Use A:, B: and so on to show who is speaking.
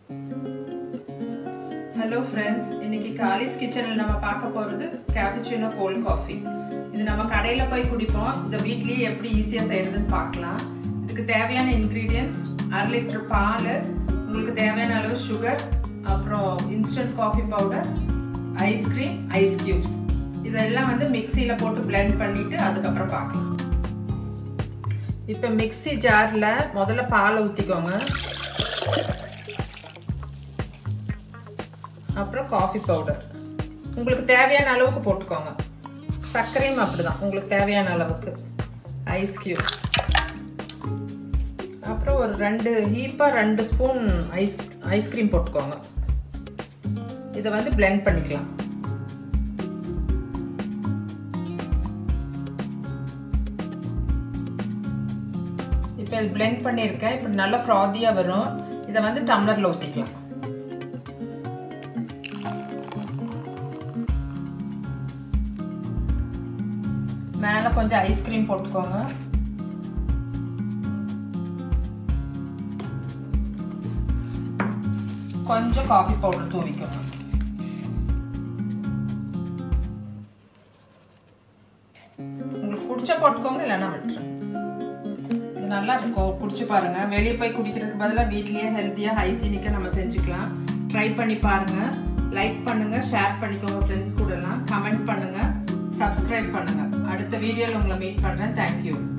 A: hello friends இன்னைக்கு Kallis கிச்சனில் நம்ம பார்க்க போகிறது கேப்புச்சினோ கோல்ட் காஃபி இது நம்ம கடையில் போய் குடிப்போம் இதை வீட்லேயே எப்படி ஈஸியாக செய்கிறதுன்னு பார்க்கலாம் இதுக்கு தேவையான இன்க்ரீடியன்ஸ் அரை லிட்டர் பால் உங்களுக்கு தேவையான அளவு சுகர் அப்புறம் instant coffee powder ice cream ice cubes இதெல்லாம் வந்து மிக்சியில் போட்டு பிளெண்ட் பண்ணிவிட்டு அதுக்கப்புறம் பார்க்கலாம் இப்போ மிக்சி ஜாரில் முதல்ல பாலை ஊற்றிக்கோங்க அப்புறம் காஃபி பவுடர் உங்களுக்கு தேவையான அளவுக்கு போட்டுக்கோங்க சர்க்கரையும் அப்படிதான் உங்களுக்கு தேவையான அளவுக்கு ஐஸ் கியூப் அப்புறம் ஒரு ரெண்டு ஹீப்பாக ரெண்டு ஸ்பூன் ஐஸ் ஐஸ்கிரீம் போட்டுக்கோங்க இதை வந்து பிளெண்ட் பண்ணிக்கலாம் இப்போ இது பிளெண்ட் பண்ணியிருக்கேன் இப்போ நல்லா ஃப்ராதியாக வரும் இதை வந்து டம்ளரில் ஊற்றிக்கலாம் மேலே கொஞ்சம் ஐஸ்கிரீம் போட்டுக்கோங்க கொஞ்சம் காஃபி பவுடர் தூவிக்கோங்க உங்களுக்கு பிடிச்ச போட்டுக்கோங்க இல்லைன்னா விட்டுருங்க இது நல்லா இருக்கும் குடிச்சு பாருங்க வெளியே போய் குடிக்கிறதுக்கு பதிலாக வீட்லயே ஹெல்த்தியாக ஹைஜீனிக்காக நம்ம செஞ்சுக்கலாம் ட்ரை பண்ணி பாருங்க லைக் பண்ணுங்க ஷேர் பண்ணிக்கோங்க ஃப்ரெண்ட்ஸ் கூடலாம் கமெண்ட் பண்ணுங்க சப்ஸ்கிரைப் பண்ணுங்க அடுத்த வீடியோவில் உங்களை மீட் பண்ணுறேன் தேங்க்யூ